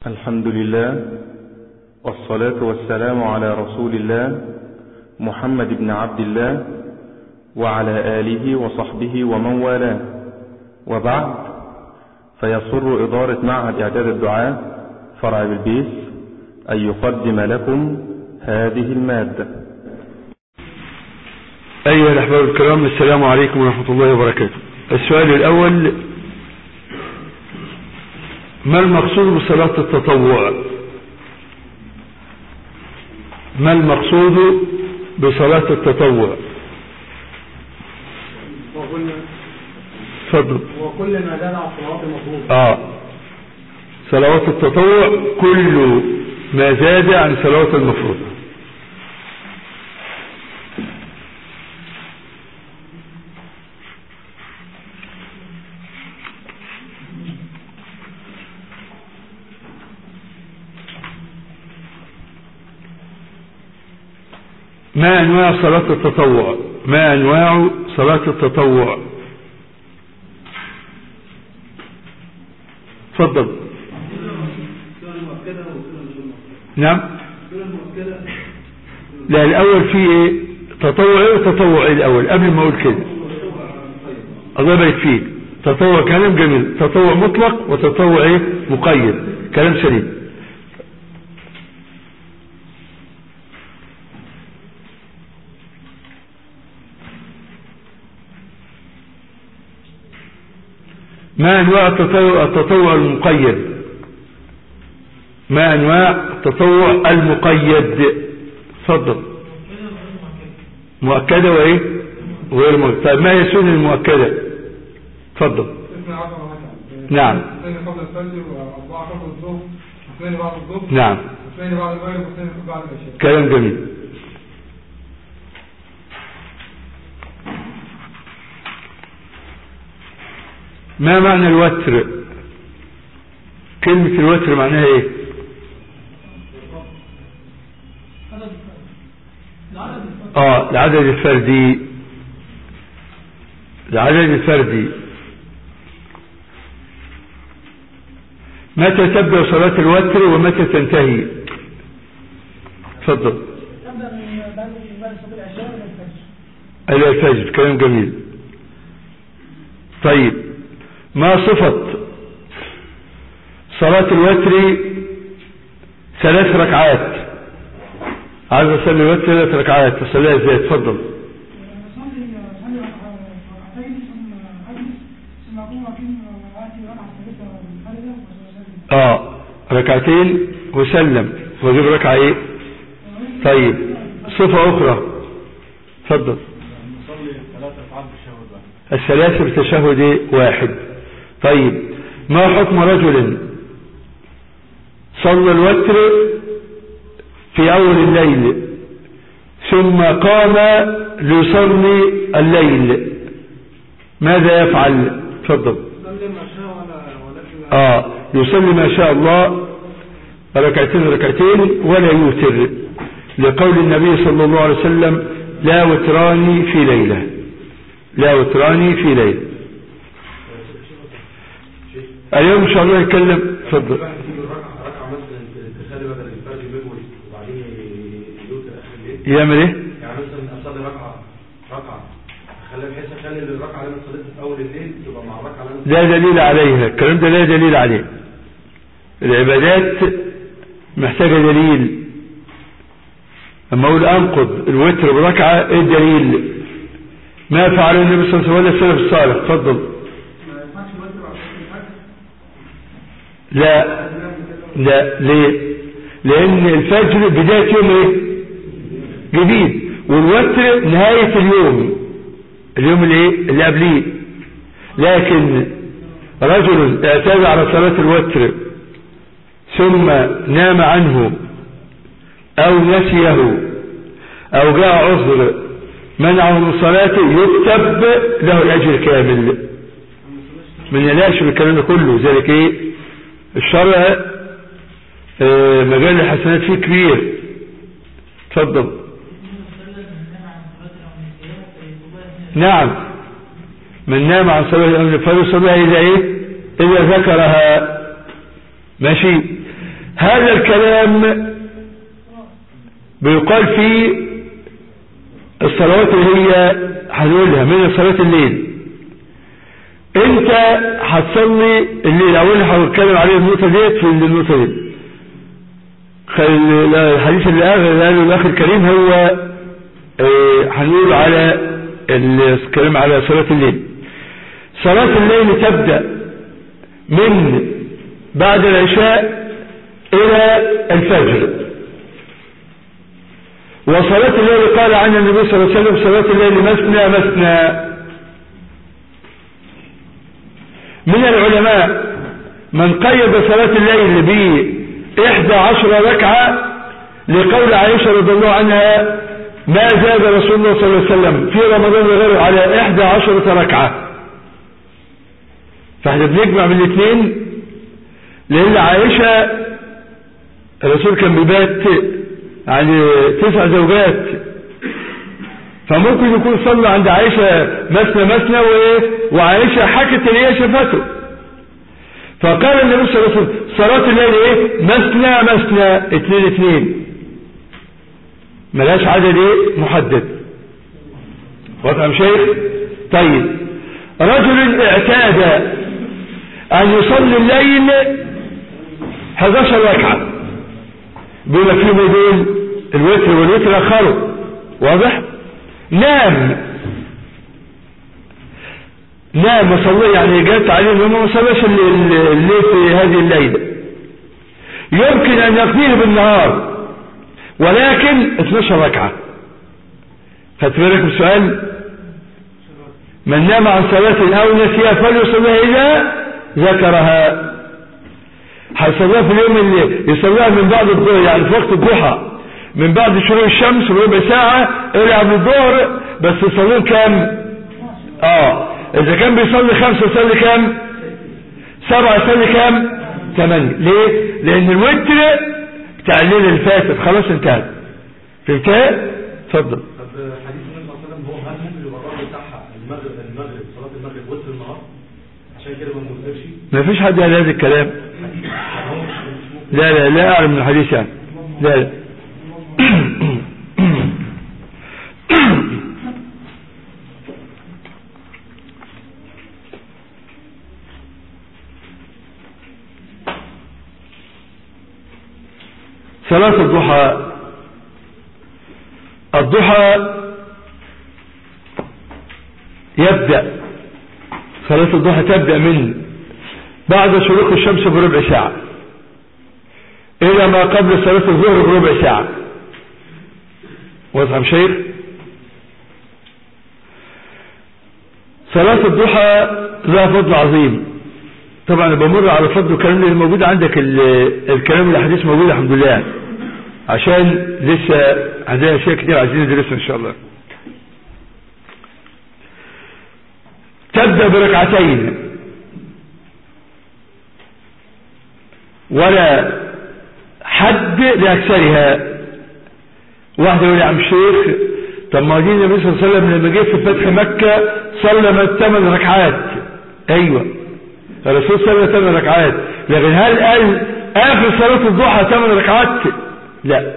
الحمد لله والصلاة والسلام على رسول الله محمد بن عبد الله وعلى آله وصحبه ومن والاه وبعد فيسر إدارة معهد إعداد الدعاء فرع بالبيس أن يقدم لكم هذه المادة أيها الأحباب الكرام السلام عليكم ورحمة الله وبركاته السؤال الأول ما المقصود بصلاة التطوع ما المقصود بصلاة التطوع تفضل وكل ما زاد على الصلوات المفروضة اه صلوات التطوع كل ما زاد عن صلوات المفروضة ما انواع صلاة التطوع ما انواع صلاة التطوع تفضل نعم لا الاول في ايه تطوع ايه وتطوع ايه الاول قبل ما اقول كده الله يبارك فيك تطوع كلام جميل تطوع مطلق وتطوع ايه مقيد كلام سليم ما انواع التطوع, التطوع المقيد ما انواع التطوع المقيد تفضل مؤكدة وايه وغير مؤكدة طيب ما هي السنة المؤكدة تفضل اثنين عشر ركعة نعم اثنين قبل الفجر واربعة قبل الظهر واثنين بعد الظهر نعم واثنين بعد المغرب واثنين بعد العشاء كلام جميل ما معنى الوتر كلمة الوتر معناها ايه اه العدد الفردي العدد الفردي متى تبدأ صلاة الوتر ومتى تنتهي تفضل تبدأ من بعد بعد صلاة العشاء إلى الفجر إلى الفجر كلام جميل طيب ما صفة صلاة الوتر ثلاث ركعات عايز اصلي الوتر ثلاث ركعات تصليها ازاي اتفضل صلي صلي ركعتين ثم أجلس ثم أقوم أقيم وآتي ركعة ثالثة منفردة وأسلم اه ركعتين وسلم واجيب ركعة ايه طيب صفة اخرى اتفضل نصلي ثلاث ركعات بالشهر بقى الثلاث بتشهد إيه؟ واحد طيب ما حكم رجل صلى الوتر في اول الليل ثم قام ليصلي الليل ماذا يفعل تفضل نصلي ما شاء ولا ولكن اه يصلي ما شاء الله ركعتين ركعتين ولا يوتر لقول النبي صلى الله عليه وسلم لا وتراني في ليلة لا وتراني في ليلة اليوم ان شاء الله يتكلم تفضل ركعة مثلا تخلي بدل الفجر مجول وبعدين يوتر اخر الليل يعمل ايه يعني مثلا اصلي ركعة ركعة اخليها بحيث اخلي الركعة اللي انا صليتها في اول الليل تبقى مع الركعة اللي انا لا دليل عليها الكلام ده لا دليل عليه العبادات محتاجة دليل اما اقول انقض الوتر بركعة ايه الدليل ما فعل النبي صلى الله عليه وسلم ولا السلف الصالح تفضل ما ينفعش الوتر بعد صلاة الفجر لا لا ليه لان الفجر بداية يوم ايه جديد والوتر نهاية اليوم اليوم اللي ايه اللي قبليه لكن رجل اعتاد على صلاة الوتر ثم نام عنه او نسيه او جاء عذر منعه من صلاته يكتب له الاجر كامل من يلاش بالكلام ده كله ذلك ايه الشرع آه، مجال الحسنات فيه كبير تفضل نعم من نام عن صلاة الأمر فليصليها إذا إيه إذا ذكرها ماشي هذا الكلام بيقال في الصلوات اللي هي هنقولها من صلاة الليل انت هتصلي الليل اولها هنتكلم عليه النقطة ديت في النقطة دي خل- الحديث اللي قاله الاخ الكريم هو اه، هنقول على الكلام على صلاة الليل صلاة الليل تبدأ من بعد العشاء إلى الفجر وصلاة الليل قال عن النبي صلى الله عليه وسلم صلاة الليل مثنى مثنى من العلماء من قيد صلاة الليل بإحدى عشر ركعة لقول عائشة رضي الله عنها ما زاد رسول الله صلى الله عليه وسلم في رمضان وغيره على إحدى عشرة ركعة فاحنا بنجمع من الاثنين لأن عائشة الرسول كان بيبات يعني تسع زوجات فممكن يكون صلى عند عائشة مثنى مثنى وايه وعائشة حكت اللي هي شافته فقال النبي صلى الله عليه وسلم صلاة الليل ايه مثنى مثنى اتنين اتنين ملاش عدد ايه محدد واضح يا شيخ طيب رجل اعتاد ان يصلي الليل 11 ركعه بما فيه دول الوتر والوتر اخره واضح نام نام وصلي يعني جات عليه انه ما صلاش الليل في هذه الليله يمكن ان يقضيه بالنهار ولكن 12 ركعه خدت بالك من السؤال من نام عن صلاه او نسيها فليصليها اذا ذكرها هيصليها في اليوم اللي يصليها من بعد الظهر يعني في وقت الضحى من بعد شروق الشمس بربع ساعة الى قبل الظهر بس يصلون كام اه اذا كان بيصلي خمسة يصلي كام سبعة يصلي كام ثمانية ليه لان الوتر بتاع الليل الفاتت خلاص انتهت فهمتها اتفضل طب حديث النبي صلى الله عليه وسلم هو هل ممكن يبقى الرأي بتاعها المغرب المغرب صلاة المغرب وتر النهار عشان كده ما نقدرش ما فيش حد قال هذا الكلام يعني هو مش مش ممكن لا لا لا اعلم من الحديث يعني لا لا صلاة الضحى الضحى يبدأ صلاة الضحى تبدأ من بعد شروق الشمس بربع ساعة إلى ما قبل صلاة الظهر بربع ساعة واضح يا شيخ صلاة الضحى لها فضل عظيم طبعا أنا بمر على فضل الكلام اللي موجود عندك ال- الكلام الاحاديث موجود الحمد لله عشان لسه عندنا اشياء كتير عايزين ندرسها ان شاء الله تبدأ بركعتين ولا حد لأكثرها واحد يقول يا عم الشيخ طب ما دي النبي صلى الله عليه وسلم لما جه في فتح مكة صلى من ثمان ركعات ايوه الرسول صلى ثمان ركعات لكن هل قال اخر صلاة الضحى ثمان ركعات لا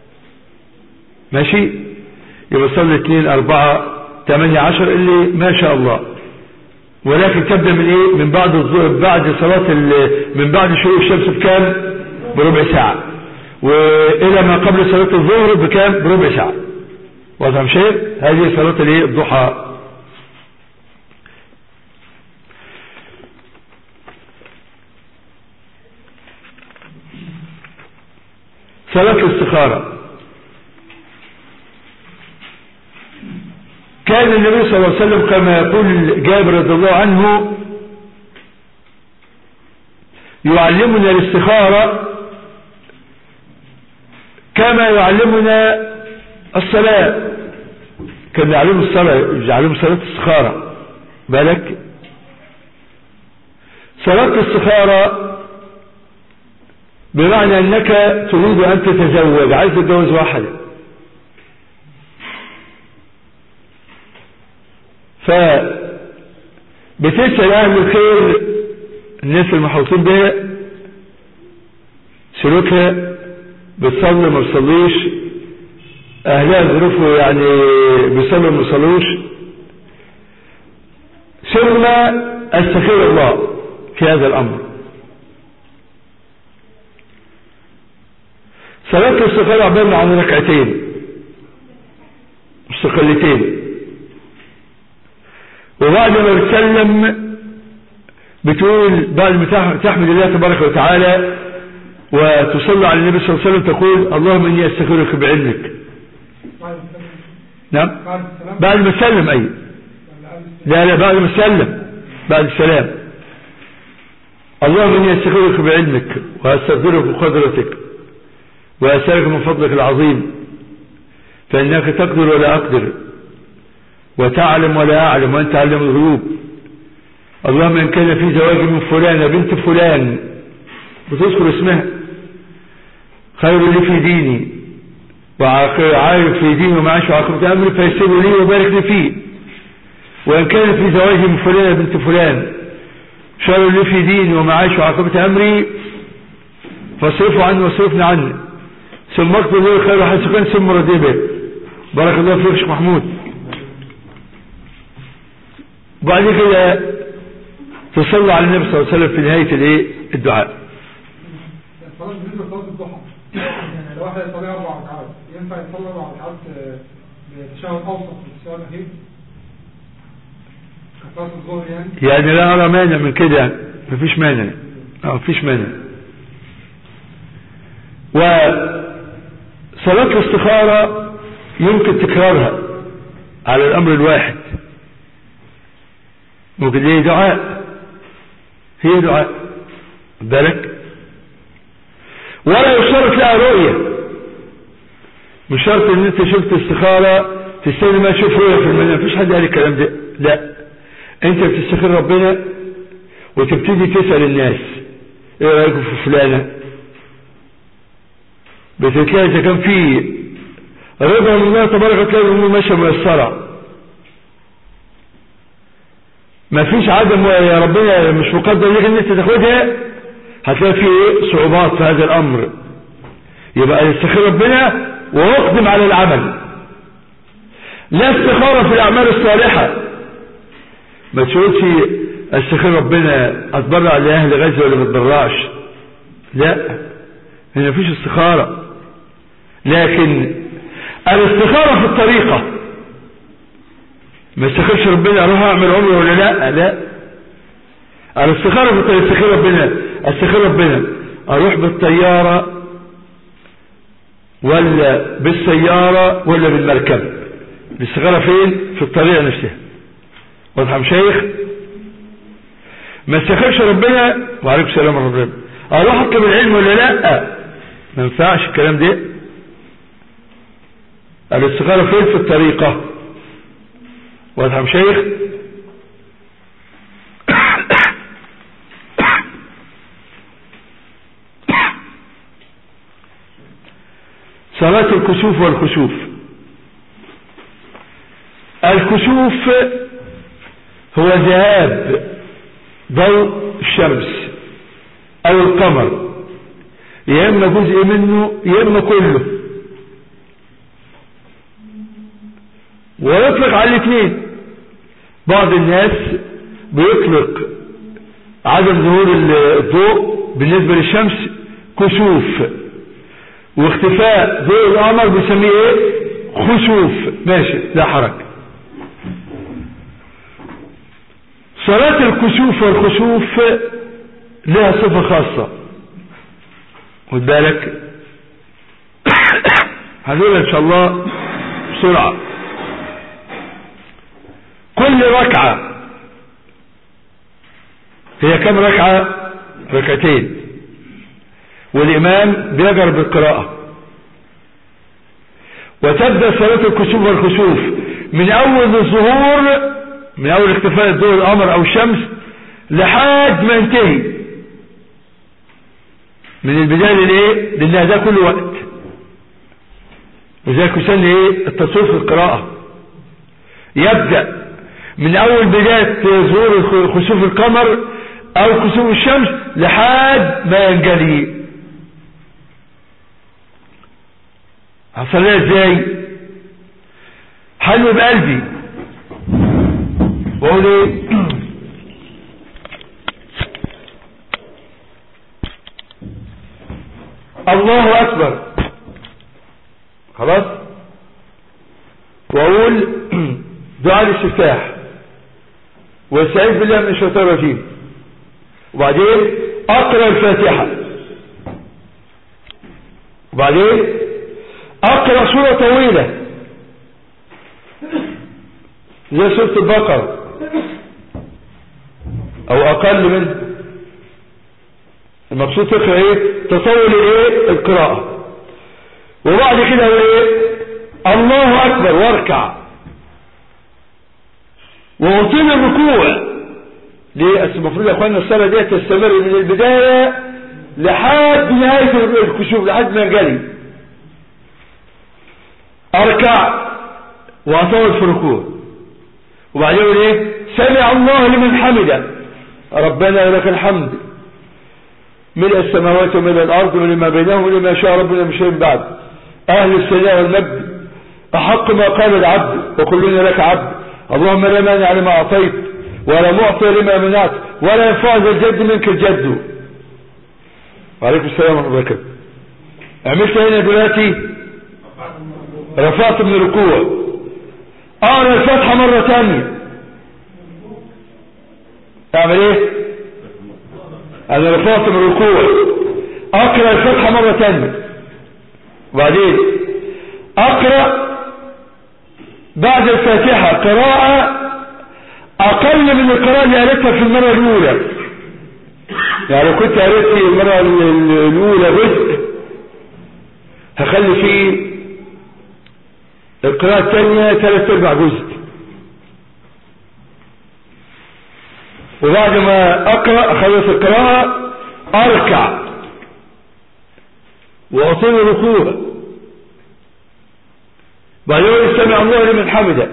ماشي يبقى صلي اثنين اربعة ثمانية عشر اللي ما شاء الله ولكن تبدأ من ايه من بعد الظهر بعد صلاة ال- من بعد شروق الشمس بكام بربع ساعة والى ما قبل صلاة الظهر بكام بربع ساعة واضح يا شيخ هذه صلاة الايه الضحى صلاة الاستخارة كان النبي صلى الله عليه وسلم كما يقول جابر رضي الله عنه يعلمنا الاستخارة كما يعلمنا الصلاة كان يعلم الصلاة يعلم صلاة الاستخارة بالك صلاة الاستخارة بمعنى انك تريد ان تتزوج عايز تتجوز واحدة فبتسأل اهل الخير الناس المحوطين بها سلوكها بتصلي ما بتصليش اهلها ظروفه يعني بيصلوا ما بيصلوش ثم استخير الله في هذا الامر صلاة الاستخارة عبارة عن ركعتين مستقلتين وبعد ما بتسلم بتقول بعد ما تحمد الله تبارك وتعالى وتصلي على النبي صلى الله عليه وسلم تقول اللهم اني استغفرك بعلمك نعم بعد السلام بعد ما تسلم اي ولا قبل السلام لا لا بعد ما تسلم بعد السلام اللهم اني استغفرك بعلمك واستغفرك بقدرتك واسالك من فضلك العظيم فانك تقدر ولا اقدر وتعلم ولا اعلم وانت علم الغيوب اللهم ان كان في زواج من فلانه بنت فلان بتذكر اسمها خير لي في ديني وعارف في ديني ومعاش وعاقبة أمري فيسر لي وبارك لي فيه وإن كان في زواجي من فلانة بنت فلان شر لي في ديني ومعاش وعاقبة أمري فاصرفوا عني واصرفني عني ثم اكتب لي خير حيث كان ثم ردي به بارك الله فيك يا شيخ محمود وبعد كده تصلى على النبي صلى الله عليه وسلم في نهاية الايه الدعاء الصلاة بالنسبة لصلاة الضحى يعني لو واحد يصلي أربع ركعات ينفع يصلي أربع ركعات آه، بتشهد أوسط في التشهد الأخير كصلاة الظهر يعني يعني لا أرى مانع من كده مفيش مانع اه مفيش مانع وصلاة الاستخارة يمكن تكرارها على الأمر الواحد ممكن هي دعاء هي دعاء خد بالك ولا يشترط لها رؤية مش شرط ان انت شفت استخارة تستنى ما تشوف رؤية في المنام مفيش حد قال الكلام ده لا انت بتستخير ربنا وتبتدي تسأل الناس ايه رأيكم في فلانة بتتلاقي اذا كان في رضا من الله تبارك وتعالى الامور ماشيه ميسره مفيش عدم يا ربنا مش مقدر ليك ان انت تاخدها هتلاقي في ايه صعوبات في هذا الامر يبقى استخير ربنا واقدم على العمل لا استخارة في الاعمال الصالحة ما تقولش استخير ربنا اتبرع لاهل غزة ولا ما اتبرعش لا هنا مفيش استخارة لكن الاستخارة في الطريقة ما استخيرش ربنا اروح اعمل عمره ولا لا لا الاستخارة في الطريقة استخير ربنا استخير ربنا اروح بالطيارة ولا بالسيارة ولا بالمركب الاستخارة فين في الطريقة نفسها واضح يا شيخ ما استخيرش ربنا وعليكم السلام ورحمة الله اروح اطلب العلم ولا لا ما ينفعش الكلام ده الاستخارة فين في الطريقة واضح يا شيخ صلاة الكسوف والخسوف الكسوف هو ذهاب ضوء الشمس او القمر يا اما جزء منه يا اما كله ويطلق على الاثنين بعض الناس بيطلق عدم ظهور الضوء بالنسبة للشمس كسوف واختفاء ضوء القمر بيسميه ايه خسوف ماشي لا حرج صلاة الكسوف والخسوف لها صفة خاصة خد بالك هنقول ان شاء الله بسرعة كل ركعة هي كم ركعة ركعتين والإمام بيجر بالقراءة وتبدأ صلاة الكسوف والخسوف من أول الظهور من أول اختفاء الضوء القمر أو الشمس لحد ما ينتهي من البداية للإيه؟ لأن ده كل وقت وذلك يسمى إيه؟ التصوير في القراءة يبدأ من أول بداية ظهور خسوف القمر أو كسوف الشمس لحد ما ينجلي هصليها ازاي حلو بقلبي واقول ايه الله اكبر خلاص واقول دعاء الاستفتاح واستعيذ بالله من الشيطان الرجيم وبعدين اقرا الفاتحه وبعدين اقرا سوره طويله زي سوره البقره او اقل منه المقصود تقرا ايه تطول ايه القراءه وبعد كده هو ايه الله اكبر واركع وأطيل الركوع ليه أصل المفروض يا اخوانا الصلاة دي تستمر من البداية لحد نهاية الكشوف لحد ما ينجلي أركع وأطول في الركوع وبعدين يقول إيه سمع الله لمن حمده ربنا ولك الحمد ملء السماوات وملء الأرض وملء ما بينهم وملء ما شاء ربنا من شيء بعد أهل السلام والمجد أحق ما قال العبد وكلنا لك عبد اللهم لا مانع لما أعطيت ولا معطي لما منعت ولا ينفع ذا الجد منك الجد وعليكم السلام ورحمة الله وبركاته عملت هنا دلوقتي رفعت من الركوع اقرا الفاتحه مره ثانيه اعمل ايه انا رفعت من الركوع اقرا الفاتحه مره ثانيه وبعدين اقرا بعد الفاتحة قراءة أقل من القراءة اللي قريتها في المرة الأولى يعني لو كنت قريت في المرة الأولى جزء هخلي فيه القراءة الثانية ثلاث أرباع جزء وبعد ما أقرأ أخلص القراءة أركع وأطيل الركوع بعدين سمع الله لمن حمده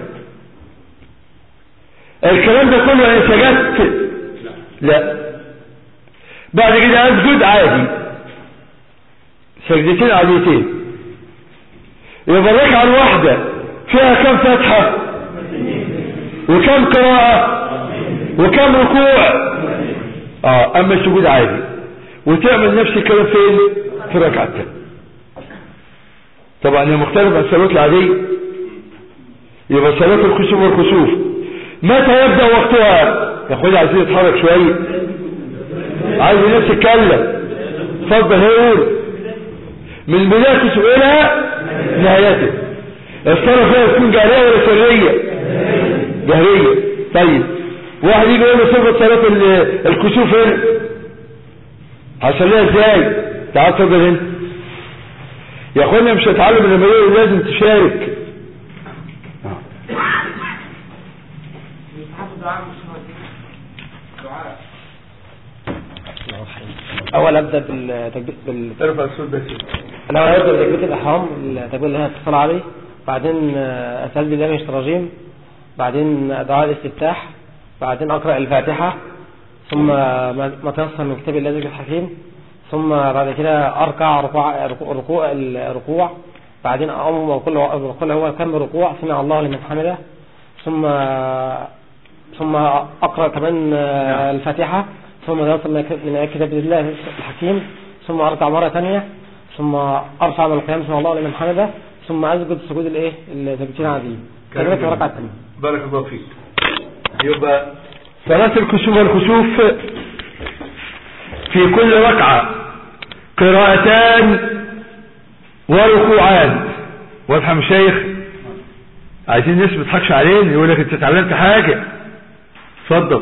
الكلام ده كله انا سجدت لا بعد كده اسجد عادي سجدتين عاديتين يبقى الركعه الواحده فيها كم فتحه وكم قراءه وكم ركوع اه اما السجود عادي وتعمل نفس الكلام فين في الركعه الثانيه طبعا هي مختلفة عن الصلوات العادية يبقى صلاة الخسوف والخسوف متى يبدأ وقتها يا اخواني عايزين نتحرك شوية عايز الناس تتكلم اتفضل هيقول من بداية إلى نهايته الصلاة فيها تكون جهرية ولا سرية جهرية طيب واحد يجي يقول له صفة صلاة الكسوف هنا هصليها ازاي تعال اتفضل هنا يا اخوانا مش هتعلم لما يقول لازم تشارك اول ابدا بالتكبير بال ارفع الصوت بس الاول ابدا بتكبيره الاحرام التكبير اللي هي اتصال عليه بعدين اسال بالله من الشيطان الرجيم بعدين دعاء الاستفتاح بعدين اقرا الفاتحه ثم ما تيسر من كتاب الله ذكر الحكيم ثم بعد كده اركع ركوع ركوع الركوع بعدين اقوم وكل وكل هو كم ركوع سمع الله لمن حمده ثم ثم اقرا كمان الفاتحه ثم يصل من كتاب الله الحكيم ثم اركع مره ثانيه ثم ارفع من القيام سمع الله لمن حمده ثم اسجد سجود الايه السجدتين العاديين كذلك الركعه الثانيه بارك الله فيك يبقى صلاه الكسوف والخسوف في كل ركعة قراءتان وركوعان واضحة من الشيخ عايزين الناس ما تضحكش علينا يقول لك انت اتعلمت حاجة اتفضل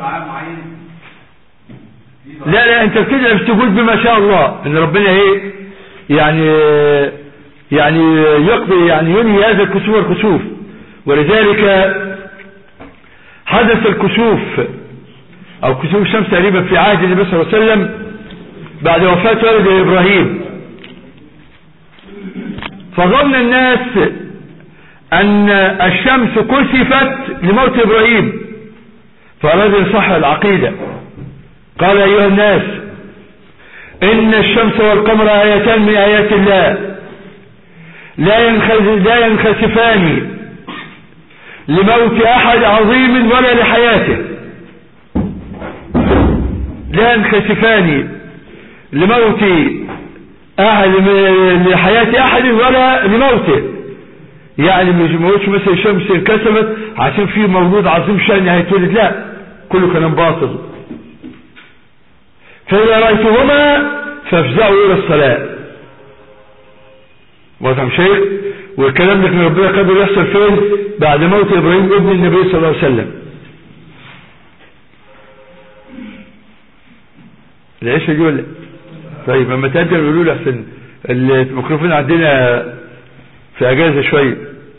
لا لا انت بتدعي تقول بما شاء الله ان ربنا ايه يعني يعني يقضي يعني ينهي هذا الكسوف والكسوف ولذلك حدث الكسوف او كسوف الشمس تقريبا في عهد النبي صلى الله عليه وسلم بعد وفاة والد ابراهيم فظن الناس ان الشمس كسفت لموت ابراهيم فاراد يصح العقيدة قال ايها الناس ان الشمس والقمر ايتان من ايات الله لا ينخز- لا ينخسفان لموت أحد عظيم ولا لحياته لا ينخسفان لموت أحد لحياة أحد ولا لموته يعني مش موتش مثلا الشمس انكسفت عشان في مولود عظيم شأن هيتولد لا كله كلام باطل فإذا رأيتهما فافزعوا إلى الصلاة واضح شيخ والكلام ده كان ربنا قدر يحصل فين بعد موت إبراهيم ابن النبي صلى الله عليه وسلم العيشة دي ولا طيب اما تقدر يقولوا لي احسن الميكروفون عندنا في اجازة شوية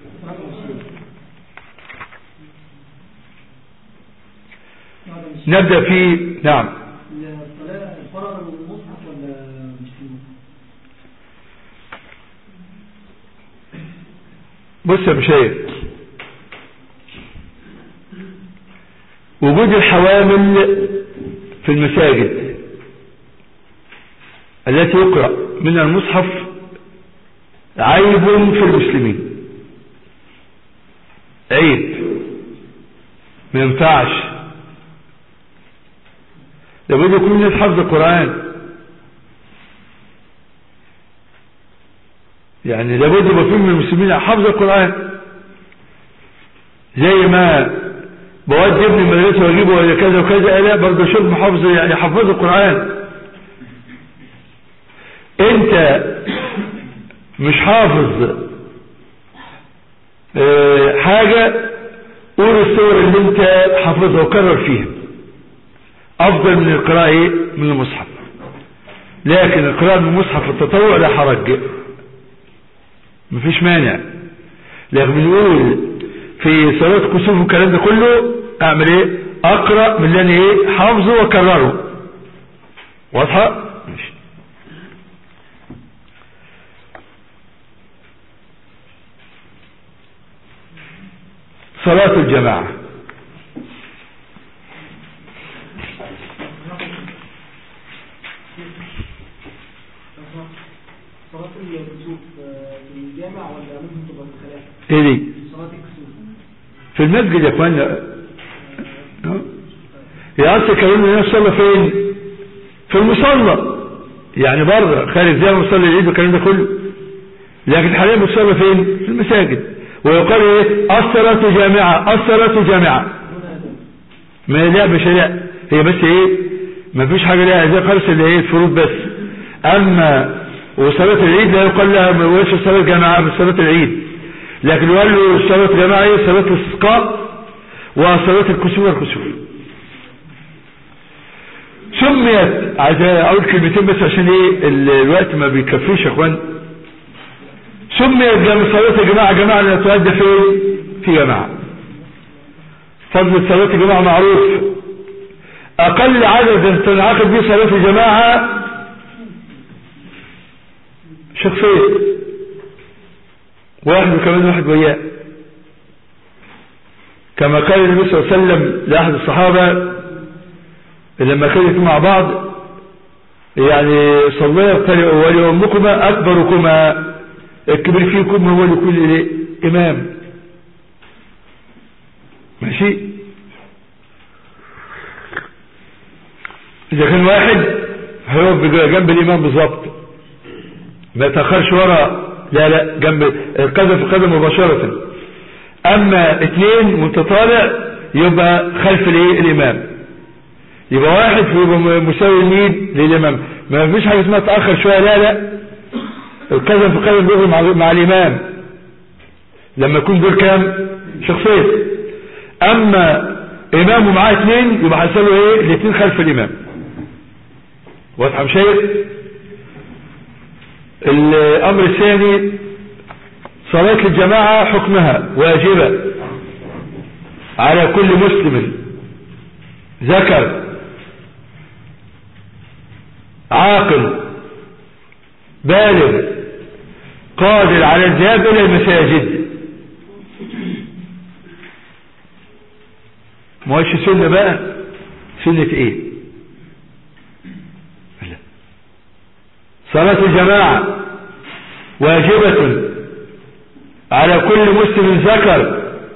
نبدأ في نعم الصلاة الفرض والمصحف ولا مش فيه؟ بص يا مشايخ وجود الحوامل في المساجد التي يقرأ من المصحف عيب في المسلمين عيب ما ينفعش لابد يكون الناس حفظ القرآن يعني لابد يبقى فيه من المسلمين حفظ القرآن زي ما بودي ابني المدرسة واجيبه ولا كذا وكذا لا برضه شوف محافظ يعني حفظ القرآن انت مش حافظ اه حاجة قول الصور اللي انت حافظها وكرر فيها افضل من القراءة ايه من المصحف لكن القراءة من المصحف التطوع لا حرج مفيش مانع لكن بنقول في صلاة كسوف والكلام ده كله اعمل ايه اقرأ من اللي انا ايه حافظه واكرره واضحة ماشي صلاة الجماعة صلاة الكسوف في الجامع ولا ممكن تبقى في الخلاء؟ ايه دي صلاة الكسوف في المسجد يا اخوانا اه. يا اصل كلمة الناس صلى فين في المصلى يعني بره خارج زي ما مصلي العيد والكلام ده كله لكن حاليا بتصلى فين في المساجد ويقال ايه الصلاة جامعة الصلاة جامعة ما لا مش لا هي بس ايه ما فيش حاجة لها زي خالص اللي هي الفروض بس اما وصلاة العيد لا يقال لها ما هوش صلاة جامعة بس صلاة العيد لكن يقال له صلاة جماعة ايه صلاة الاستسقاء وصلاة الكسوف والكسوف سميت عايز اقول كلمتين بس عشان ايه ال- الوقت ما بيكفيش يا اخوان سميت جم- صلاة الجماعة جماعة لأنها تؤدى فين في جماعة فضل صلاة الجماعة معروف اقل عدد تنعقد به صلاة الجماعة شخصين واحد وكمان واحد وياه كما قال النبي صلى الله عليه وسلم لأحد الصحابة لما كانوا مع بعض يعني صلى وليؤمكما أكبركما الكبير فيكم هو لكل إيه؟ إمام ماشي إذا كان واحد هيقف جنب الإمام بالظبط ما يتأخرش ورا لا لا جنب القدم في القدم مباشرة اما اتنين وانت طالع يبقى خلف الايه الامام يبقى واحد يبقى مساوي لمين للامام ما فيش حاجه اسمها تاخر شويه لا لا القدم في القدم بيقف مع, مع الامام لما يكون دول كام شخصين اما امام ومعاه اتنين يبقى هيساوي ايه الاتنين خلف الامام واضحه مش شايف الامر الثاني صلاة الجماعة حكمها واجبة على كل مسلم ذكر عاقل بالغ قادر على الذهاب الى المساجد ما هوش سنة بقى سنة ايه لا. صلاة الجماعة واجبة على كل مسلم ذكر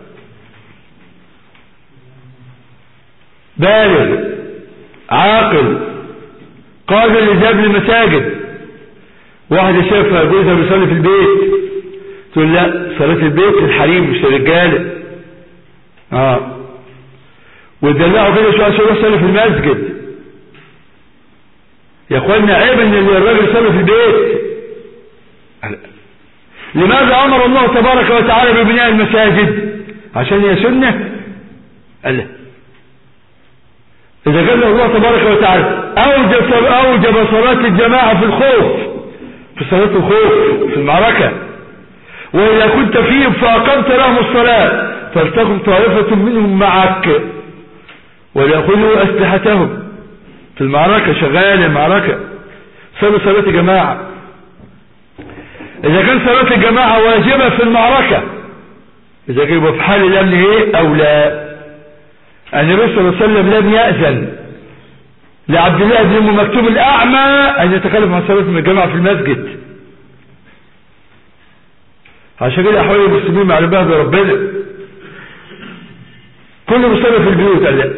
بالغ عاقل قادر لذهاب للمساجد واحدة شافها جوزها بيصلي في البيت تقول لا صلاة البيت للحريم مش للرجالة اه وتدلعوا كده شوية عشان يروح يصلي في المسجد يا اخوانا عيب ان الراجل يصلي في البيت لماذا امر الله تبارك وتعالى ببناء المساجد عشان هي سنة قال لا إذا قال الله تبارك وتعالى أوجب, أوجب صلاة الجماعة في الخوف في صلاة الخوف في المعركة وإذا كنت فيهم فأقمت لهم الصلاة فلتكن طائفة منهم معك وليأخذوا أسلحتهم في المعركة شغالة المعركة صلوا صلاة جماعة إذا كان صلاة الجماعة واجبة في المعركة إذا كان يبقى في حال الأمن إيه أو لا النبي صلى الله عليه وسلم لم يأذن لعبد الله بن ام مكتوم الأعمى أن يتكلم عن صلاة الجماعة في المسجد عشان كده أحوال المسلمين مع بعض ربنا كل مصلي في البيوت قال لا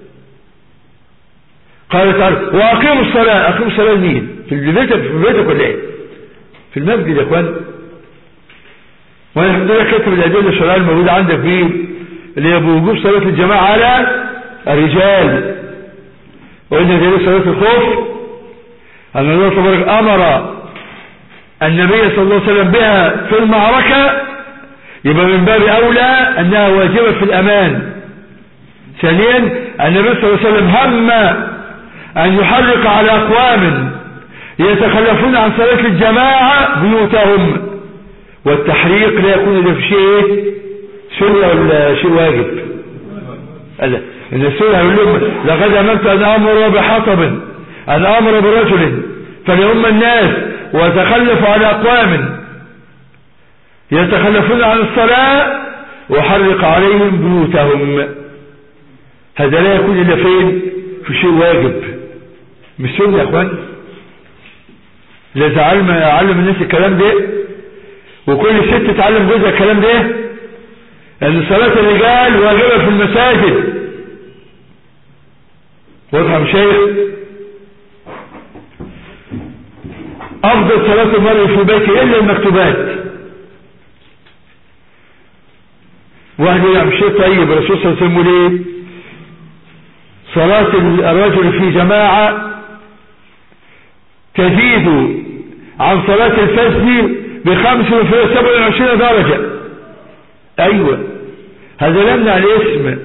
قال تعالى وأقيموا الصلاة أقيموا الصلاة لمين في بيتك في بيتك ولا إيه في المسجد يا اخوان وانا الحمد لله كتب الأدلة الشرعية الموجودة عندك فيه اللي هي بوجوب صلاة الجماعة على الرجال وإن دليل صلاة الخوف أن الله تبارك أمر النبي صلى الله عليه وسلم بها في المعركة يبقى من باب أولى أنها واجبة في الأمان ثانيا النبي صلى الله عليه وسلم هم أن يحرق على أقوام يتخلفون عن صلاة الجماعة بيوتهم والتحريق لا يكون إذا في شيء سنة ولا شيء واجب ألا إن السنة يقول لهم لقد أمرت أن أمر بحطب أن أمر برجل فليؤم الناس وتخلف على أقوام يتخلفون عن الصلاة وحرق عليهم بيوتهم هذا لا يكون إلا فين في شيء واجب مش سنة يا أخوان لازم علم علم الناس الكلام ده وكل ست تعلم جوزها الكلام ده ان صلاة الرجال واجبة في المساجد واضحة مشايخ افضل صلاة المرء في بيته الا المكتوبات واحد يقول مش شيء طيب الرسول صلى الله عليه وسلم يقول ايه صلاة الرجل في جماعة تزيد عن صلاة الفجر بخمس وسبع وعشرين درجة ايوه هذا لا يمنع الاسم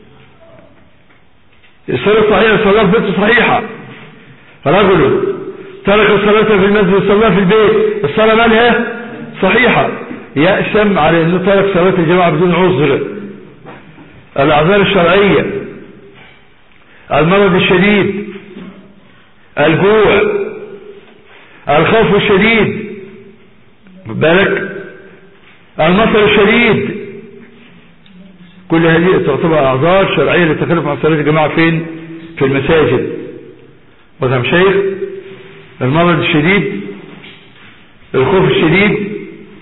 الصلاة صحيحة صلاة في بيته صحيحة رجل ترك الصلاة في المسجد صلى في البيت الصلاة مالها صحيحة يأسم على انه ترك صلاة الجماعة بدون عذر الاعذار الشرعية المرض الشديد الجوع الخوف الشديد بالك المطر الشديد كل هذه تعتبر اعذار شرعية للتكلف عن صلاة الجماعة فين في المساجد وذا شيخ المرض الشديد الخوف الشديد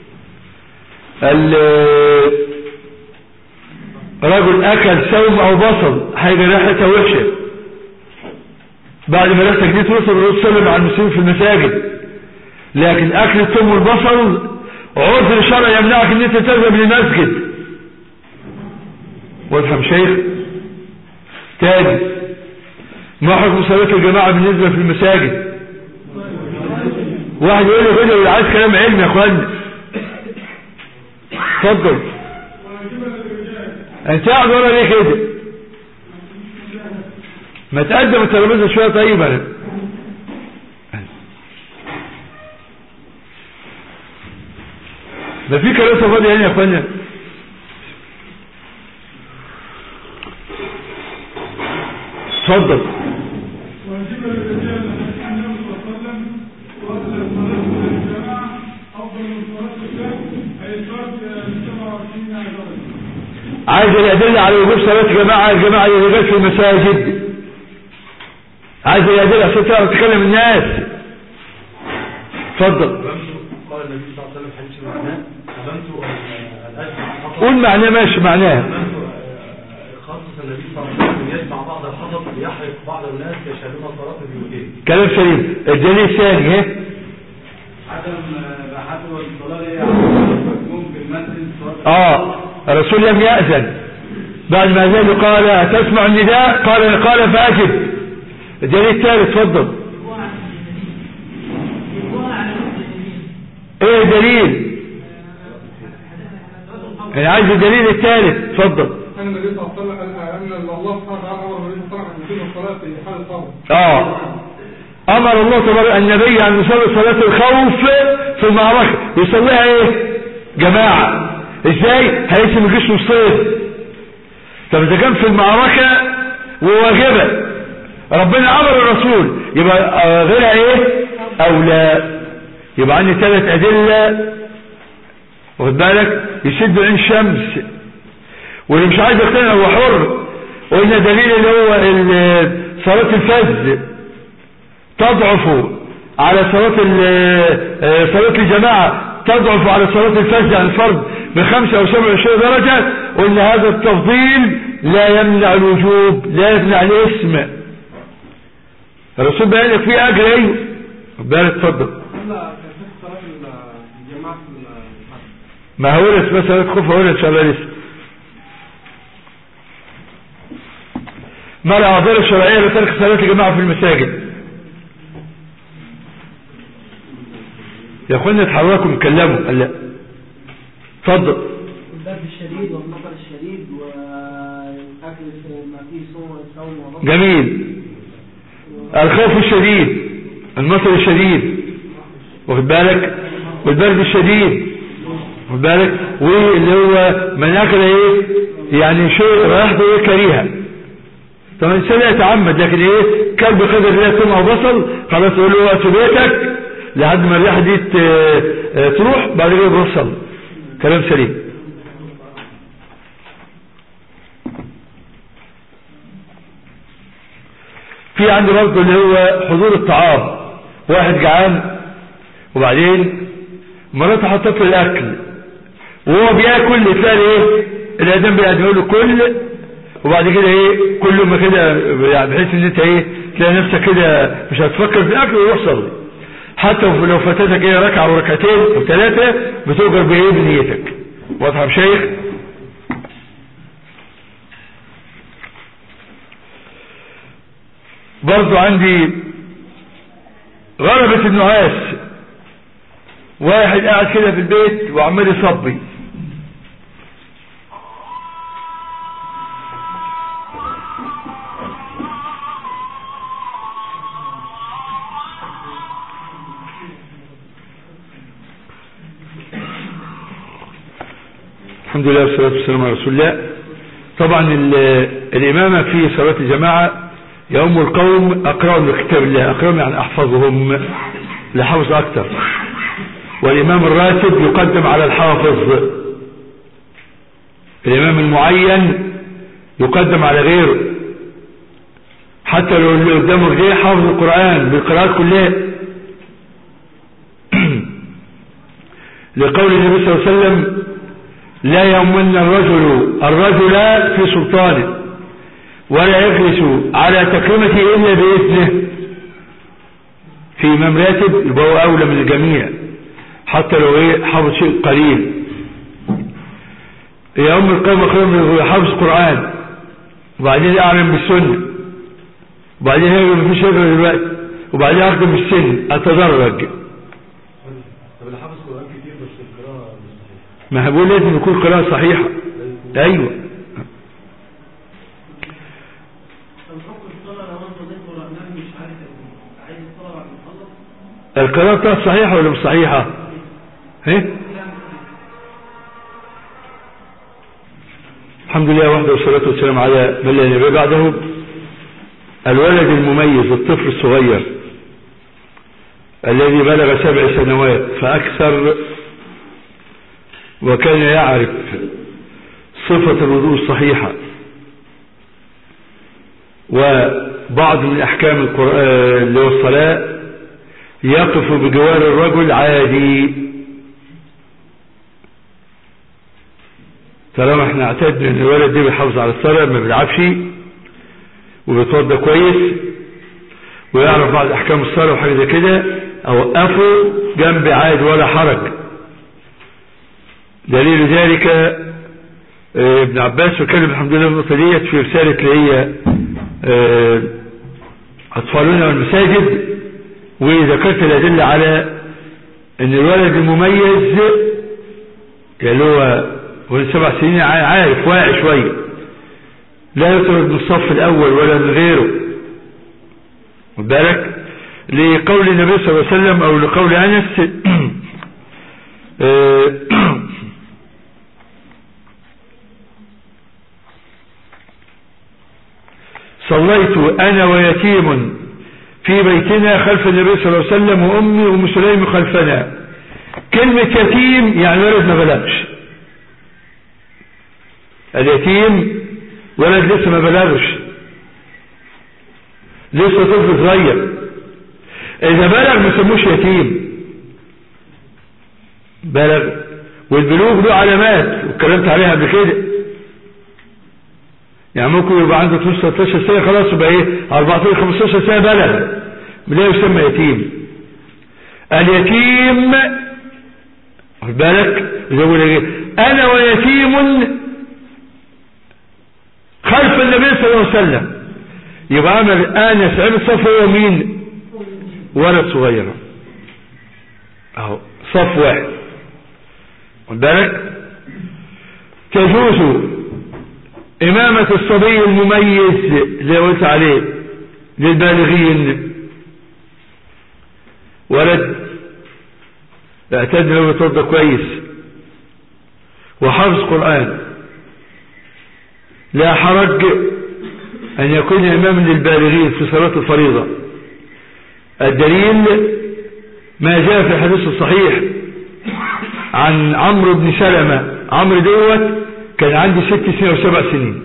رجل اكل سوم او بصل حاجة ريحتها وحشة بعد ما ريحتها جديد وصل الرسول صلى الله عليه المسلمين في المساجد لكن اكل الثوم والبصل عذر شرعي يمنعك ان انت تذهب للمسجد وافهم شيخ تاني ما حكم صلاة الجماعة بالنسبة في المساجد واحد يقول لي كده عايز كلام علمي يا اخوان اتفضل انت قاعد ورا ليه كده ما تقدم الترابيزه شويه طيب انا ده في كراسه فاضيه هنا يا اخوانا اتفضل واجب للرجال النبي صلى الله عليه وسلم وأفضل الصلاة للجماعة أفضل من صلاة الشهر أي الفرد 27 درجة عايز الأدلة على وجوب صلاة جماعة الجماعة الرجال في المساجد عايز الأدلة عشان تعرف تكلم الناس اتفضل قال النبي صلى الله عليه وسلم حديث معناه أمنت أن أجمع قول معناه ماشي معناه أمنت خصص النبي صلى الله عليه وسلم يجمع بعض الحطب ليحرق بعض الناس يشهدون الصلاة في بيوتهم كلام سليم الدليل الثاني ها عدم عدم الصلاة هي ممكن المسجد اه الرسول لم يأذن بعد ما أذن قال تسمع النداء قال قال فأجب الدليل الثالث اتفضل ايه دليل انا عايز الدليل الثالث اتفضل أن النبي صلى الله عليه وسلم أن الله سبحانه وتعالى أمر النبي صلى الله عليه وسلم أن يقيم الصلاة في حال الفرض اه امر الله تبارك النبي ان يصلي صلاة الخوف في المعركة يصليها ايه جماعة ازاي هيقسم الجيش نصين طب اذا كان في المعركة وواجبة ربنا امر الرسول يبقى آه، غيرها ايه او لا يبقى عندي ثلاث ادلة واخد بالك يشد عين الشمس واللي مش عايز يقتنع هو حر وقلنا دليل اللي هو ال- صلاة الفجر تضعف على صلاة ال- آه، صلاة الجماعة تضعف على صلاة الفجر عن الفرد بخمسة أو سبعة وعشرين درجة قلنا هذا التفضيل لا يمنع الوجوب لا يمنع الاسم الرسول بيان لك فيه أجر أيوه بالك اتفضل لا كيفية صلاة الجماعة في الحرب ما هورس مسألة خوف هورس إن شاء الله لسه ما الأعذار الشرعية لترك صلاة الجماعة في المساجد يا اخوانا اتحركوا اتكلموا قال لا اتفضل البرد الشديد والمطر الشديد والأكل ما فيه صوم صوم وبطل جميل الخوف الشديد المطر الشديد واخد بالك والبرد الشديد واخد بالك واللي هو من اكل ايه يعني شيء ريحته ايه كريهه طب الانسان لا يتعمد لكن ايه كلب قدر الله ثم او بصل خلاص يقول له وقت بيتك لحد ما الريحه دي ت- آه، تروح بعد كده بوصل كلام سليم في عندي برضه اللي هو حضور الطعام واحد جعان وبعدين مراته حطت له الاكل وهو بياكل تلاقي ايه الادم بيقدم له كل وبعد كده ايه كل ما كده يعني بحيث ان انت ايه تلاقي نفسك كده مش هتفكر في الاكل ويروح صلي حتى لو فاتتك ايه ركعه وركعتين وثلاثه بتؤجر بايه بنيتك واضحه يا شيخ برضو عندي غلبة النعاس واحد قاعد كده في البيت وعمال يصبي الحمد لله والصلاة والسلام على رسول الله طبعا ال- الإمامة في صلاة الجماعة يوم القوم أقرأهم لكتاب الله أقرأهم يعني أحفظهم لحفظ أكثر والإمام الراتب يقدم على الحافظ الإمام المعين يقدم على غيره حتى لو اللي قدامه غير حافظ القرآن بالقراءات كلها لقول النبي صلى الله عليه وسلم لا يؤمن الرجل الرجل في سلطانه ولا يجلس على تكريمته إلا بإذنه في إمام راتب يبقى هو أولى من الجميع حتى لو إيه حافظ شيء قليل يا أم القوم أخيرا حافظ قرآن وبعدين أعلم بالسنة وبعدين هيجي مفيش هجرة دلوقتي وبعدين أخدم السن أتدرج طب اللي حافظ قرآن كتير بس القراءة مش صحيحة ما هقول لازم يكون قراءة صحيحة أيوه الحكم الصلاة لو أنت ضيف الرحمن مش عارف عايز الصلاة بعد ما تخلص القراءة بتاعت صحيحة ولا مش صحيحة ايه الحمد لله وحده والصلاة والسلام على من لا نبي بعده الولد المميز الطفل الصغير الذي بلغ سبع سنوات فأكثر وكان يعرف صفة الوضوء الصحيحة وبعض من أحكام القرآن اللي هو الصلاة يقف بجوار الرجل عادي طالما احنا اعتدنا ان الولد ده بيحافظ على الصلاة ما بيلعبش وبيتوضى كويس ويعرف بعض احكام الصلاة وحاجة زي كده اوقفه جنب عاد ولا حرج دليل ذلك آه، ابن عباس وكلم الحمد لله النقطة ديت في رسالة اللي هي آه، أطفالنا والمساجد وذكرت الأدلة على أن الولد المميز اللي هو هو سبع سنين عا- عارف واعي شوية لا يطرد من الصف الأول ولا من غيره خد بالك لقول النبي صلى الله عليه وسلم أو لقول أنس آه، صليت أنا ويتيم في بيتنا خلف النبي صلى الله عليه وسلم وأمي وأم سليم خلفنا كلمة يتيم يعني ولد ما بلغش اليتيم ولد لسه ما بلغش لسه طفل صغير إذا بلغ ما يسموش يتيم بلغ والبلوغ له علامات واتكلمت عليها قبل كده يعني ممكن يبقى عنده 12 13 سنة خلاص يبقى ايه 14 15 سنة بلغ لا يسمى يتيم اليتيم خد بالك يقول ايه انا ويتيم خلف النبي صلى الله عليه وسلم يبقى عمل انس عمل صف هو مين ولد صغير اهو صف واحد خد بالك تجوز إمامة الصبي المميز زي قلت عليه للبالغين ولد اعتد له يتوضى كويس وحفظ قرآن لا حرج أن يكون إماما للبالغين في صلاة الفريضة الدليل ما جاء في الحديث الصحيح عن عمرو بن سلمة عمرو دوت كان عندي ست سنين او سبع سنين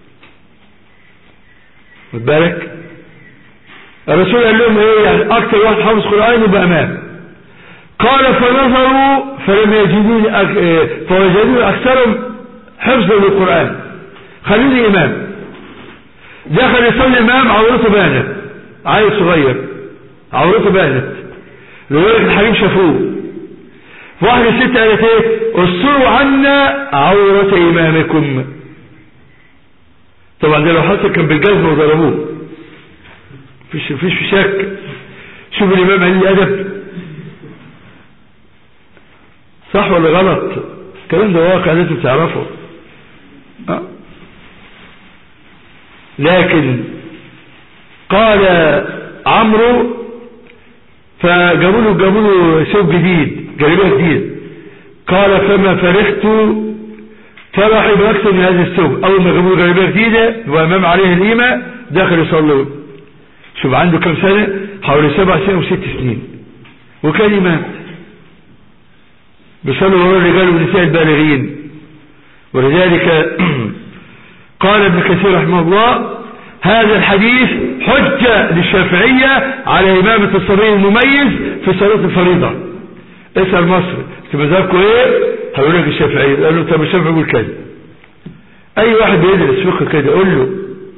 خد بالك الرسول قال لهم ايه يعني اكتر واحد حافظ قرآن يبقى امام قال فنظروا فلم يجدوني أك... إيه، فوجدوني اكثرهم حفظا للقرآن خلوني امام دخل يصلي امام عورته بانت عيل صغير عورته بانت لذلك الحريم شافوه واحدة ست قالت ايه استروا عنا عورة امامكم طبعا ده لو حصل كان بالجزمة وضربوه فيش فيش في شك شوف الامام قال لي ادب صح ولا غلط الكلام ده واقع لازم تعرفه أه؟ لكن قال عمرو فجابوا له جابوا له ثوب جديد جلابيه جديد قال فما فرحت فرحي باكثر من هذا الثوب اول ما جابوا له جلابيه جديده وامام عليه القيمه دخل يصلي شوف عنده كم سنه حوالي سبع سنين وست سنين وكان امام بيصلوا وراء الرجال والنساء البالغين ولذلك قال ابن كثير رحمه الله هذا الحديث حجة للشافعية على إمامة الصبي المميز في صلاة الفريضة اسأل مصر مذهبكم ايه هقول لك الشافعية قال له طب الشافعي يقول كده اي واحد بيدرس فقه كده قول له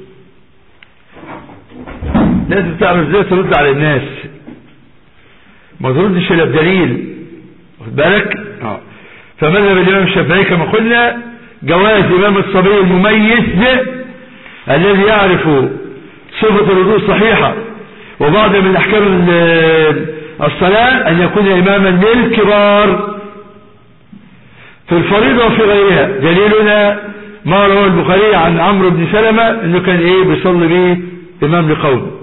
لازم تعرف ازاي ترد على الناس ما تردش الا بدليل واخد بالك اه فمذهب الامام الشافعي كما قلنا جواز امام الصبي المميز الذي يعرف صفة الوضوء الصحيحة وبعض من احكام الصلاة ان يكون اماما للكبار في الفريضة وفي غيرها دليلنا ما رواه البخاري عن عمرو بن سلمة انه كان ايه بيصلي به امام لقوم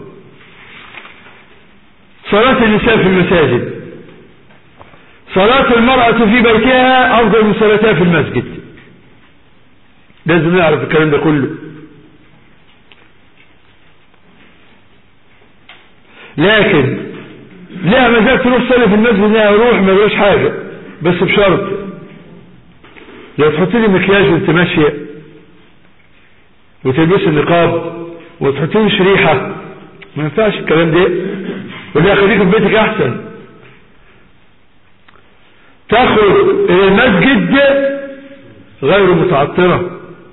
صلاة النساء في المساجد صلاة المرأة في بيتها افضل من صلاتها في المسجد لازم نعرف الكلام ده كله لكن لها مزاج تروح تصلي في المسجد انها روح ما جراش حاجة بس بشرط لو تحط لي مكياج وانت ماشية وتلبس النقاب وتحط لي شريحة ما ينفعش الكلام ده ولا خليك في بيتك احسن تخرج الى المسجد غير متعطرة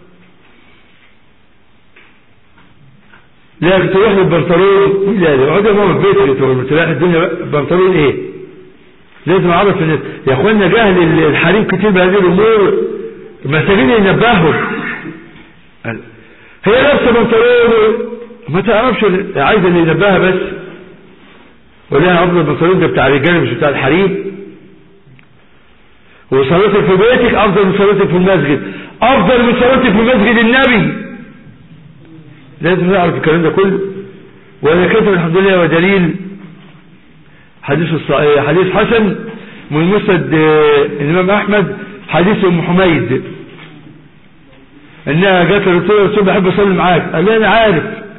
لكن تروح للبنطلون لا لا اقعد يا ماما في بيتك تروح تلاقي الدنيا بقى، بنطلون ايه لازم اعرف ان يا اخوانا جهل الحريم كتير بهذه الامور محتاجين ينبهوا قال، هي لابسه بنطلون ما تعرفش عايزه اللي ينبهها بس ولا افضل البنطلون ده بتاع الرجاله مش بتاع الحريم وصلاتك في بيتك افضل من صلاتك في المسجد افضل من صلاتك في مسجد النبي لازم نعرف الكلام ده كله وانا كتب الحمد لله ودليل حديث الصحيح حديث حسن من مسند آه، الامام احمد حديث ام حميد انها جت الرسول الرسول بحب اصلي معاك قال لي انا عارف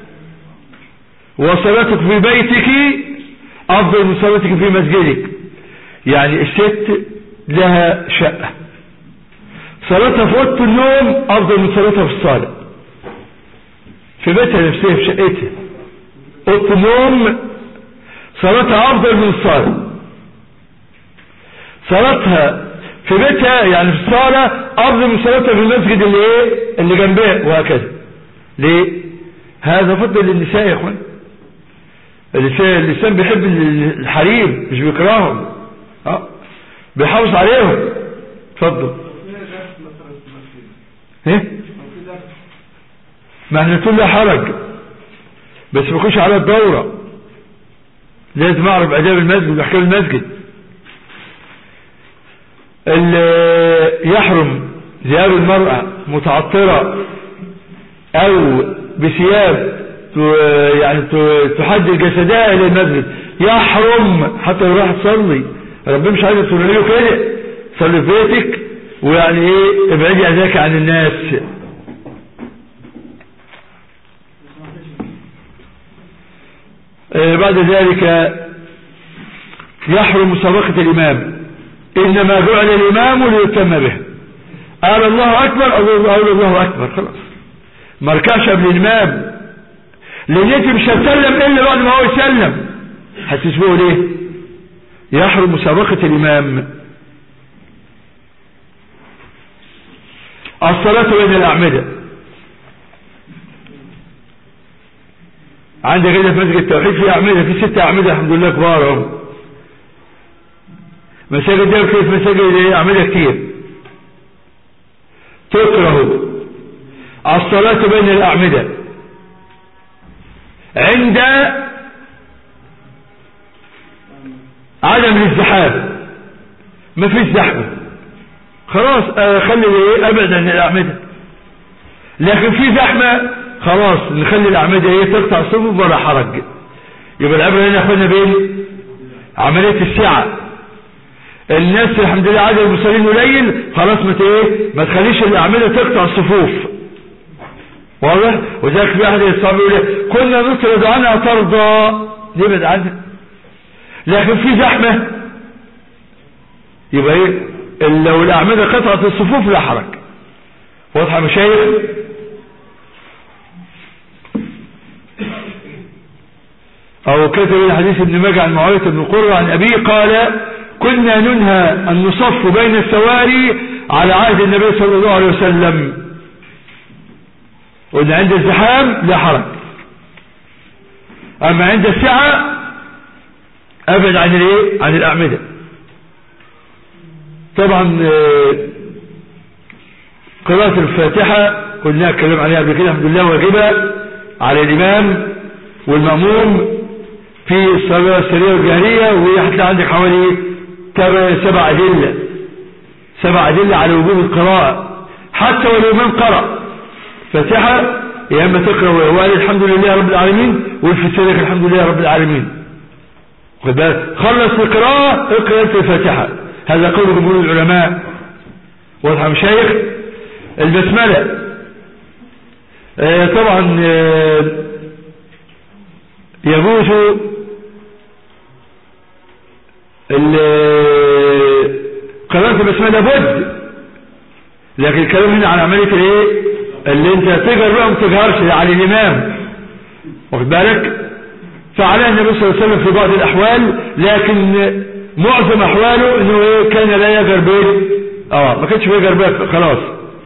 وصلاتك في بيتك افضل من صلاتك في مسجدك يعني الست لها شقة صلاتها في اوضه النوم افضل من صلاتها في الصالة في بيتها نفسها في شقتها اوضه النوم صلاتها افضل من الصالة صلاتها في بيتها يعني في الصالة افضل من صلاتها في المسجد اللي ايه اللي جنبها وهكذا ليه هذا فضل للنساء يا اخوان اللسان اللسان بيحب الحريم مش بيكرههم اه بيحافظ عليهم اتفضل ايه ما احنا تقول لا حرج بس ما يكونش على الدورة لازم اعرف اداب المسجد واحكام المسجد اللي يحرم ذهاب المرأة متعطرة او بثياب ت- يعني ت- تحدد جسدها الى المسجد يحرم حتى لو راح تصلي ربنا مش عايز تقول له كده صلي في بيتك ويعني ايه ابعدي اذاك عن الناس آه، بعد ذلك يحرم مسابقة الإمام إنما جعل الإمام ليتم به قال الله أكبر أقول أقول الله أكبر خلاص ما ركعش قبل الإمام لأن أنت مش هتسلم إلا بعد ما هو يسلم هتسبقه ليه يحرم مسابقة الإمام الصلاة بين الأعمدة عندك كده في مسجد التوحيد في أعمدة في ست أعمدة الحمد لله كبار اهو مساجد ده كيف مساجد ايه أعمدة كتير تكره الصلاة بين الأعمدة عند عدم الازدحام ما فيش زحمة خلاص آه خلي ايه ابعد عن الاعمدة لكن في زحمة خلاص نخلي الاعمدة ايه تقطع صفوف ولا حرج يبقى العبرة هنا اخوانا بين عملية السعة الناس الحمد لله عدد المصلين قليل خلاص ما ت- ايه ما تخليش الاعمدة تقطع الصفوف واضح وذلك في احد الصحابة يقول إيه؟ كنا نطرد عنها ترضى نبعد عنها لكن في زحمة يبقى ايه لو الاعمدة قطعت الصفوف لا حرج واضحة مشايخ او كتب الحديث ابن ماجه عن معاوية بن قرة عن ابيه قال كنا ننهى ان نصف بين السواري على عهد النبي صلى الله عليه وسلم قلنا عند الزحام لا حرج اما عند السعة ابعد عن الايه عن الاعمدة طبعا آه، قراءة الفاتحة قلنا اتكلم عليها قبل كده الحمد لله واجبة على الامام والمأموم في الصلاة السرية والجهرية وهتلاقي عندك حوالي تبع- سبع أدلة سبع أدلة على وجوب القراءة حتى ولو من قرأ فاتحة يا اما تقرأ وقال الحمد لله رب العالمين والفسيرك الحمد لله رب العالمين خد بالك خلص القراءة اقرأ انت الفاتحة هذا قول جمهور العلماء واضح يا مشايخ البسملة آه، طبعا آه، يجوز ال- قراءة البسملة بد لكن الكلام هنا عن عملية الايه اللي انت تجهر بقى ما تجهرش على الامام واخد بالك فعلى النبي صلى الله عليه وسلم في بعض الاحوال لكن معظم احواله انه ايه كان لا يجهر به اه ما كانش بيجهر به خلاص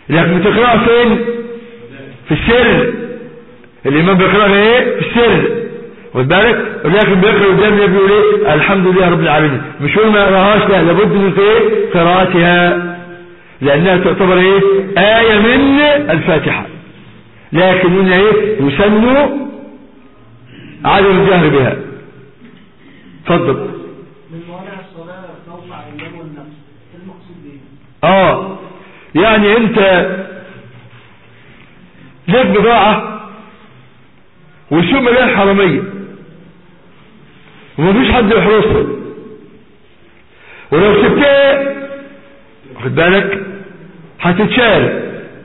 لكن بتقرأها فين في السر الإمام بيقرأها ايه في السر خد بالك ولكن بيقرأ قدام النبي بيقول ايه الحمد لله رب العالمين مش يقول ما يقراهاش لا لابد من ايه قراءتها لأنها تعتبر ايه آية من الفاتحة لكن هنا ايه يسن عدم الجهر بها اتفضل من موانع الصلاة توقع النوم والنفس ايه المقصود بيه؟ اه يعني انت ليك بضاعة والسوق مليان حرامية ومفيش حد يحرسها ولو سبتها واخد بالك هتتشال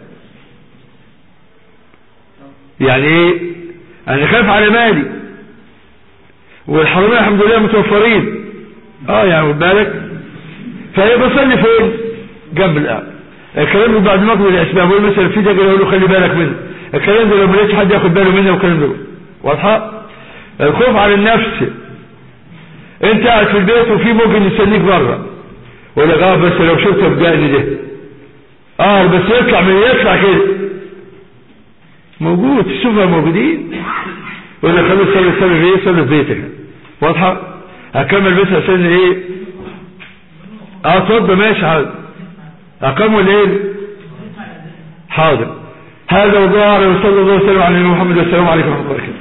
يعني ايه انا خايف على مالي والحرامية الحمد لله متوفرين اه يعني واخد بالك فهي بصلي فين جنب القاع الكلام ده بعد ما اخذ الاسباب يقول مثلا في دجل يقول له خلي بالك منه الكلام ده لو ما لقيتش حد ياخد باله منه والكلام ده واضحه الخوف على النفس انت قاعد في البيت وفي ممكن يستنيك بره ولا اه بس لو شفته بجاني ده اه بس يطلع من يطلع كده موجود الشوفها موجودين ولا خلي صلي صلي في ايه صلي في بيتك واضحه هكمل بس عشان ايه اه اتفضل ماشي حاضر اقاموا الليل حاضر هذا والله اعلم وصلى الله وسلم على نبينا محمد والسلام عليكم ورحمه الله وبركاته